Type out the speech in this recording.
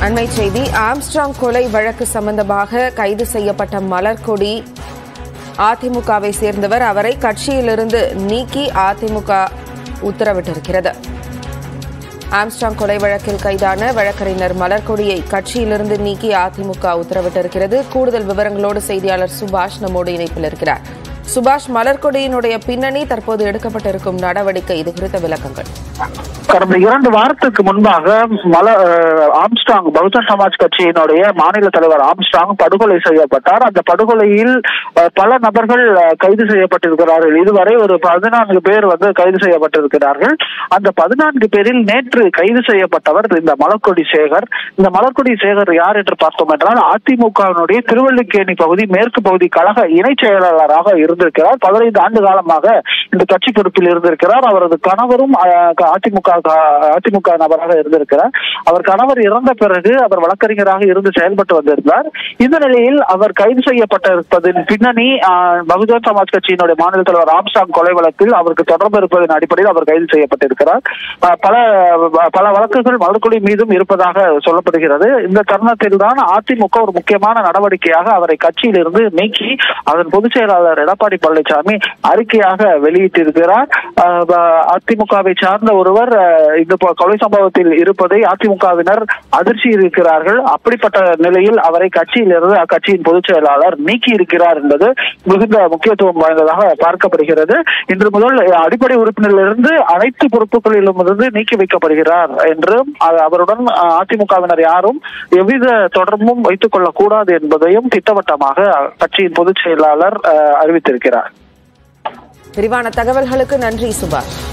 அண்மை செய்தி ஆம்ஸ்ட்ராங் கொலை வழக்கு சம்பந்தமாக கைது செய்யப்பட்ட மலர்கொடி அதிமுகவை சேர்ந்தவர் அவரை கட்சியிலிருந்து நீக்கி அதிமுக உத்தரவிட்டிருக்கிறது ஆம்ஸ்ட்ராங் கொலை வழக்கில் கைதான வழக்கறிஞர் மலர்கொடியை கட்சியிலிருந்து நீக்கி அதிமுக உத்தரவிட்டிருக்கிறது கூடுதல் விவரங்களோடு செய்தியாளர் சுபாஷ் நம்மோடு இணைப்பில் இருக்கிறார் சுபாஷ் மலர்கொடியினுடைய பின்னணி தற்போது எடுக்கப்பட்டிருக்கும் நடவடிக்கை இது குறித்த விளக்கங்கள் கடந்த இரண்டு வாரத்துக்கு முன்பாக மல அஹ், ஆம்ஸ்ட்ராங் பகுஜன் சமாஜ் கட்சியினுடைய மாநில தலைவர் ஆம்ஸ்ட்ராங் படுகொலை செய்யப்பட்டார் அந்த படுகொலையில் அஹ், பல நபர்கள் அஹ், கைது செய்யப்பட்டிருக்கிறார்கள் இதுவரை ஒரு பதினான்கு பேர் வந்து கைது செய்யப்பட்டிருக்கிறார்கள் அந்த பதினான்கு பேரில் நேற்று கைது செய்யப்பட்டவர் இந்த மலர்கொடி சேகர் இந்த மலர்கொடி சேகர் யார் என்று பார்த்தோம் என்றால் அதிமுகவினுடைய திருவல்லிக்கேணி பகுதி மேற்கு பகுதி கழக இணைச் செயலாளராக இருந்திருக்கிறார் பதினைந்து ஆண்டு காலமாக இந்த கட்சி பொறுப்பில் இருந்திருக்கிறார் அவரது கணவரும் அஹ், அதிமுக அதிமுக நபராக இருந்திருக்கிறார் அவர் கணவர் இறந்த பிறகு அவர் வழக்கறிஞராக இருந்து செயல்பட்டு வந்திருந்தார் இந்த நிலையில் அவர் கைது செய்யப்பட்டிருப்பதின் பின்னணி அஹ், பகுஜன் சமாஜ் கட்சியினுடைய மாநில தலைவர் ராம்சாங் கொலை வழக்கில் அவருக்கு தொடர்பு இருப்பதன் அடிப்படையில் அவர் கைது செய்யப்பட்டிருக்கிறார் அஹ், பல பல வழக்குகள் மறுக்குடி மீதும் இருப்பதாக சொல்லப்படுகிறது இந்த தருணத்தில் தான் அதிமுக ஒரு முக்கியமான நடவடிக்கையாக அவரை கட்சியிலிருந்து நீக்கி அதன் பொதுச் செயலாளர் எடப்பாடி பழனிசாமி அறிக்கையாக வெளியிட்டிருக்கிறார் அஹ், ப- அதிமுகவை சார்ந்த ஒருவர் அஹ், இந்த ப- கொலை சம்பவத்தில் இருப்பதை அதிமுகவினர் அதிர்ச்சி இருக்கிறார்கள் அப்படிப்பட்ட நிலையில் அவரை கட்சியிலிருந்து அக்கட்சியின் பொதுச் செயலாளர் நீக்கி இருக்கிறார் என்பது மிகுந்த முக்கியத்துவம் வாய்ந்ததாக பார்க்கப்படுகிறது இன்று முதல் அடிப்படை உறுப்பினரிலிருந்து அனைத்து பொறுப்புகளிலும் இருந்து நீக்கி வைக்கப்படுகிறார் என்றும் அ- அவருடன் அஹ், அதிமுகவினர் யாரும் எவ்வித தொடர்பும் வைத்துக் கொள்ளக் கூடாது என்பதையும் திட்டவட்டமாக கட்சியின் பொதுச் செயலாளர் அஹ், அறிவித்திருக்கிறார் விரிவான தகவல்களுக்கு நன்றி சுபாஷ்